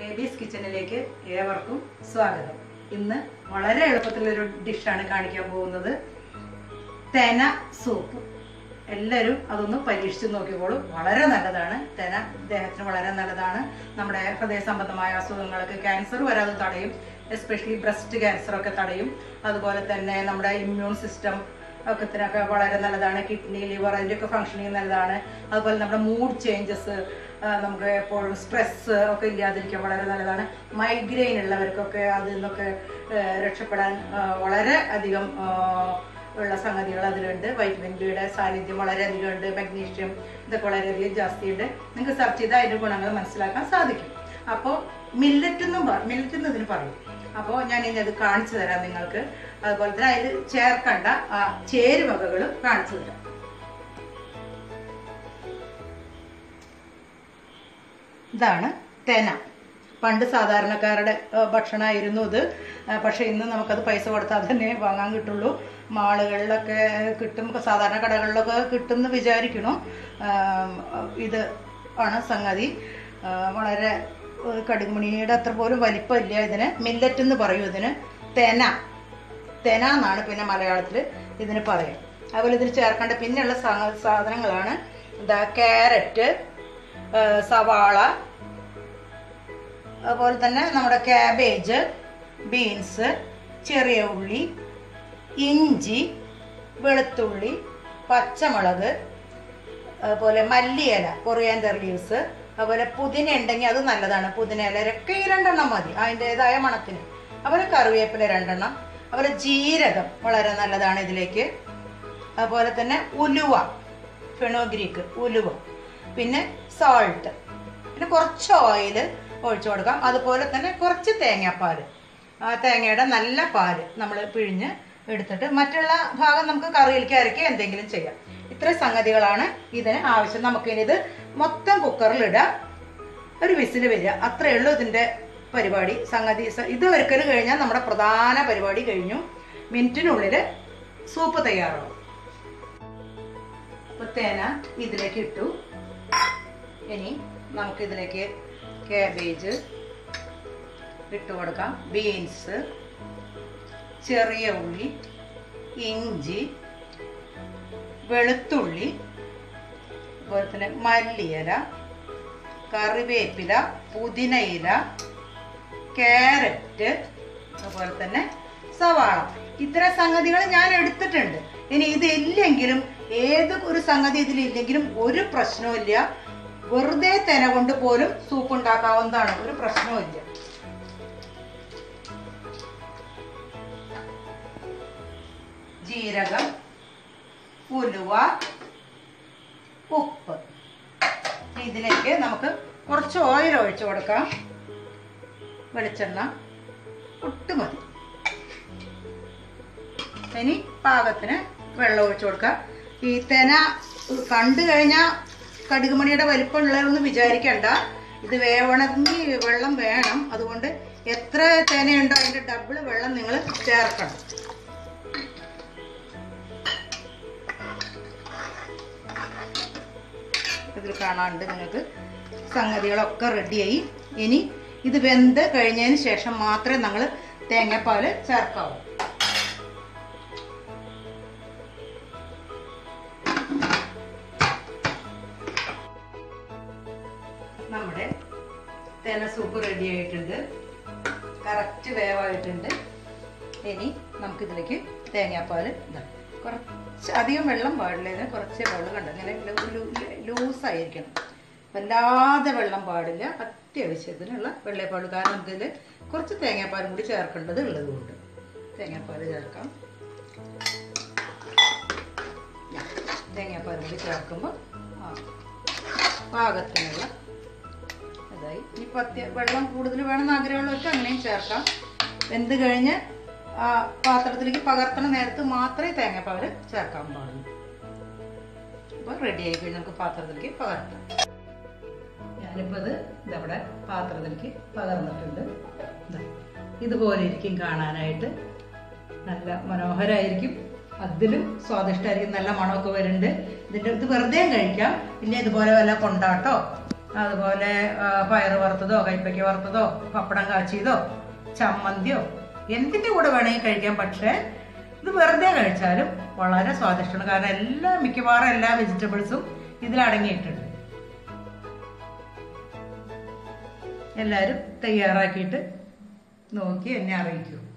babies കിച്ചണിലേക്ക് ഏവർക്കും സ്വാഗതം ഇന്ന് വളരെ എളുപ്പത്തിലൊരു ഡിഷാണ് കാണിക്കാൻ പോകുന്നത് തെന സൂപ്പ് എല്ലാവരും അതൊന്ന് പരീക്ഷിച്ച് നോക്കിക്കോളൂ വളരെ നല്ലതാണ് തെന ദേഹത്തിന് വളരെ നല്ലതാണ് നമ്മുടെ ഹൃദയ സംബന്ധമായ അസുഖങ്ങൾക്ക് ക്യാൻസർ വരാതെ തടയും എസ്പെഷ്യലി ബ്രസ്റ്റ് ക്യാൻസർ ഒക്കെ തടയും അതുപോലെ തന്നെ നമ്മുടെ ഇമ്മ്യൂൺ സിസ്റ്റം ഒക്കെ ഇതിനൊക്കെ വളരെ നല്ലതാണ് കിഡ്നി ലിവർ അതിൻ്റെയൊക്കെ ഫങ്ഷനിങ് നല്ലതാണ് അതുപോലെ നമ്മുടെ മൂഡ് ചേഞ്ചസ് നമുക്ക് എപ്പോഴും സ്ട്രെസ് ഒക്കെ ഇല്ലാതിരിക്കാൻ വളരെ നല്ലതാണ് മൈഗ്രെയിൻ ഉള്ളവർക്കൊക്കെ അതിൽ നിന്നൊക്കെ ആ, രക്ഷപ്പെടാൻ ആ, വളരെ അധികം ആ, ഉള്ള സംഗതികൾ അതിലുണ്ട് വൈറ്റമിൻ ബിയുടെ സാന്നിധ്യം വളരെയധികം ഉണ്ട് മഗ്നീഷ്യം ഇതൊക്കെ വളരെയധികം ജാസ്തിയുണ്ട് നിങ്ങൾക്ക് സെർച്ച് ചെയ്താൽ അതിൻ്റെ ഗുണങ്ങൾ മനസ്സിലാക്കാൻ സാധിക്കും അപ്പോൾ മില്ലറ്റ് എന്നും മില്ലറ്റ് എന്ന് ഇതിന് പറയും അപ്പോൾ ഞാൻ ഇനി അത് കാണിച്ചു തരാം നിങ്ങൾക്ക് അതുപോലെ തന്നെ അതിൽ ചേർക്കേണ്ട ആ ചേരുവകകളും കാണിച്ചു തരാം ഇതാണ് തെന പണ്ട് സാധാരണക്കാരുടെ ഏഹ്, ഭക്ഷണമായിരുന്നു ഇത് ഏഹ്, പക്ഷേ ഇന്ന് നമുക്കത് പൈസ കൊടുത്താൽ തന്നെ വാങ്ങാൻ കിട്ടുള്ളൂ മാളുകളിലൊക്കെ കിട്ടും സാധാരണ കടകളിലൊക്കെ കിട്ടുമെന്ന് വിചാരിക്കണം ആം, ഇത് ആണ് സംഗതി ആ, വളരെ ഏഹ്, കടുകുമണിയുടെ അത്ര പോലും വലിപ്പമില്ല ഇതിന് മില്ലറ്റ് എന്ന് പറയും ഇതിന് തെന തെന എന്നാണ് പിന്നെ മലയാളത്തിൽ ഇതിന് പറയും അതുപോലെ ഇതിന് ചേർക്കേണ്ട പിന്നെയുള്ള സാ- സാധനങ്ങളാണ് എന്താ ക്യാരറ്റ് ഏഹ്, സവാള അതുപോലെ തന്നെ നമ്മുടെ ക്യാബേജ് ബീൻസ് ചെറിയ ഉള്ളി ഇഞ്ചി വെളുത്തുള്ളി പച്ചമുളക് അതുപോലെ മല്ലിയില കൊറിയാൻഡർ ലീവ്സ് അതുപോലെ പുതിന ഉണ്ടെങ്കിൽ അത് നല്ലതാണ് പുതിന ഇലരൊക്കെ ഈ രണ്ടെണ്ണം മതി അതിൻ്റെതായ മണത്തിന് അതുപോലെ കറിവേപ്പില രണ്ടെണ്ണം അതുപോലെ ജീരകം വളരെ നല്ലതാണ് ഇതിലേക്ക് അതുപോലെ തന്നെ ഉലുവ ഫെണോഗ്രീക്ക് ഉലുവ പിന്നെ സോൾട്ട് പിന്നെ കുറച്ച് ഓയിൽ ഒഴിച്ചു കൊടുക്കാം അതുപോലെ തന്നെ കുറച്ച് തേങ്ങാപ്പാൽ ആ തേങ്ങയുടെ നല്ല പാല് നമ്മൾ പിഴിഞ്ഞ് എടുത്തിട്ട് മറ്റുള്ള ഭാഗം നമുക്ക് കറിയിലേക്ക് അരക്കി എന്തെങ്കിലും ചെയ്യാം ഇത്രയും സംഗതികളാണ് ഇതിന് ആവശ്യം നമുക്കിനി ഇത് മൊത്തം കുക്കറിൽ ഇടാം ഒരു വിസിൽ വരിക അത്രയേ ഉള്ളൂ ഇതിൻ്റെ പരിപാടി സംഗതി സ- ഇത് ഒരുക്കൽ കഴിഞ്ഞാൽ നമ്മുടെ പ്രധാന പരിപാടി കഴിഞ്ഞു മിനിറ്റിനുള്ളിൽ സൂപ്പ് തയ്യാറാവും അപ്പോൾ തേന ഇതിലേക്ക് ഇട്ടു ഇനി നമുക്ക് ഇതിലേക്ക് കാബേജ് ഇട്ട് കൊടുക്കാം ബീൻസ് ചെറിയ ഉള്ളി ഇഞ്ചി വെളുത്തുള്ളി അതുപോലെ തന്നെ മല്ലിയില കറിവേപ്പില പുതിനയില ക്യാരറ്റ് അതുപോലെ തന്നെ സവാള ഇത്ര സംഗതികൾ ഞാൻ എടുത്തിട്ടുണ്ട് ഇനി ഇതില്ലെങ്കിലും ഏത് ഒരു സംഗതി ഇതിലില്ലെങ്കിലും ഒരു പ്രശ്നവുമില്ല വെറുതെ തെന കൊണ്ട് പോലും സൂപ്പ് ഉണ്ടാക്കാവുന്നതാണ് ഒരു പ്രശ്നവുമില്ല ജീരകം ഉലുവ ഉപ്പ് ഇതിലേക്ക് നമുക്ക് കുറച്ച് ഓയിൽ ഒഴിച്ചു കൊടുക്കാം വെളിച്ചെണ്ണ ഒട്ട് മതി ഇനി പാകത്തിന് വെള്ളം ഒഴിച്ചു കൊടുക്കാം ഈ തെന കണ്ടു കഴിഞ്ഞാൽ കടുകുമണിയുടെ വലിപ്പമുള്ളതെന്ന് വിചാരിക്കണ്ട ഇത് വേവണമെങ്കിൽ വെള്ളം വേണം അതുകൊണ്ട് എത്ര തേനയുണ്ടോ അതിൻ്റെ ഡബിൾ വെള്ളം നിങ്ങൾ ചേർക്കണം ഇതിൽ കാണാനുണ്ട് നിങ്ങൾക്ക് സംഗതികളൊക്കെ റെഡിയായി ഇനി ഇത് വെന്ത് കഴിഞ്ഞതിന് ശേഷം മാത്രമേ നമ്മൾ തേങ്ങാപ്പാൽ ചേർക്കാവൂ നമ്മുടെ തേന സൂപ്പ് റെഡി ആയിട്ടുണ്ട് കറക്റ്റ് വേവായിട്ടുണ്ട് ഇനി നമുക്കിതിലേക്ക് തേങ്ങാപ്പാൽ ഇതാ കുറച്ച് അധികം വെള്ളം പാടില്ല ഇതിന് കുറച്ച് വെള്ളം കണ്ടോ ഇങ്ങനെ ലൂസായിരിക്കണം വല്ലാതെ വെള്ളം പാടില്ല അത്യാവശ്യത്തിനുള്ള വെള്ളപ്പാട് കാരണം നമുക്കിതിൽ കുറച്ച് തേങ്ങാപ്പാലും കൂടി ചേർക്കേണ്ടത് ഉള്ളത് കൊണ്ട് തേങ്ങാപ്പാൽ ചേർക്കാം തേങ്ങാപ്പാലും കൂടി ചേർക്കുമ്പോൾ ആ പാകത്തിനുള്ള ഇതായി ഇനിയിപ്പോൾ അത്യ വെള്ളം കൂടുതൽ വേണമെന്ന് ആഗ്രഹമുള്ളവർക്ക് അങ്ങനെയും ചേർക്കാം വെന്ത് കഴിഞ്ഞ് ആ പാത്രത്തിലേക്ക് പകർത്തണ നേരത്ത് മാത്രമേ തേങ്ങാപ്പാൽ ചേർക്കാൻ പാടുള്ളൂ അപ്പോൾ റെഡി ആയി കഴിഞ്ഞ് നമുക്ക് പാത്രത്തിലേക്ക് പകർത്താം ഞാനിപ്പോൾ ഇത് ഇതവിടെ പാത്രത്തിലേക്ക് പകർന്നിട്ടുണ്ട് ദാ, ഇതുപോലെ ഇരിക്കും കാണാനായിട്ട് നല്ല മനോഹരമായിരിക്കും അതിലും സ്വാദിഷ്ടമായിരിക്കും നല്ല മണമൊക്കെ വരുന്നുണ്ട് ഇതിൻ്റെ ഇത് വെറുതെ കഴിക്കാം പിന്നെ ഇതുപോലെ വല്ല കൊണ്ടാട്ടോ അതുപോലെ ആ, പയറ് വറുത്തതോ കൈപ്പയ്ക്ക വറുത്തതോ പപ്പടം കാച്ചിയതോ ചമ്മന്തിയോ എന്തിന്റെ കൂടെ വേണമെങ്കിൽ കഴിക്കാം പക്ഷേ ഇത് വെറുതെ കഴിച്ചാലും വളരെ സ്വാദിഷ്ടമാണ് കാരണം എല്ലാ മിക്കവാറും എല്ലാ വെജിറ്റബിൾസും ഇതിൽ അടങ്ങിയിട്ടുണ്ട് എല്ലാവരും തയ്യാറാക്കിയിട്ട് നോക്കി എന്നെ അറിയിക്കൂ